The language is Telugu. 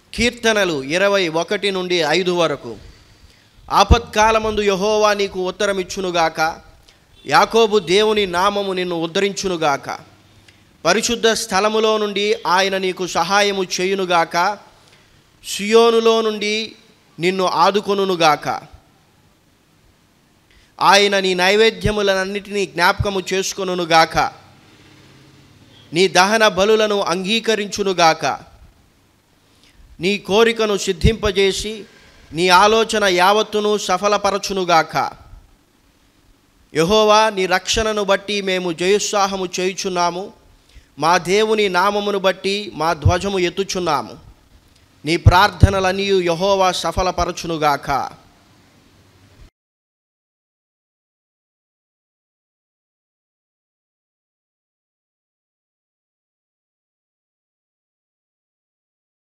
కీర్తనలు ఇరవై ఒకటి నుండి ఐదు వరకు ఆపత్కాలమందు యహోవా నీకు ఉత్తరమిచ్చునుగాక యాకోబు దేవుని నామము నిన్ను ఉద్ధరించునుగాక పరిశుద్ధ స్థలములో నుండి ఆయన నీకు సహాయము చేయునుగాక సియోనులో నుండి నిన్ను ఆదుకొనుగాక ఆయన నీ నైవేద్యములనన్నిటినీ జ్ఞాపకము చేసుకొనుగాక నీ దహన బలులను అంగీకరించునుగాక నీ కోరికను సిద్ధింపజేసి నీ ఆలోచన యావత్తును సఫలపరచునుగాక యహోవా నీ రక్షణను బట్టి మేము జయోత్సాహము చేయుచున్నాము మా దేవుని నామమును బట్టి మా ధ్వజము ఎత్తుచున్నాము నీ ప్రార్థనలన్నీ యహోవా సఫలపరచునుగాక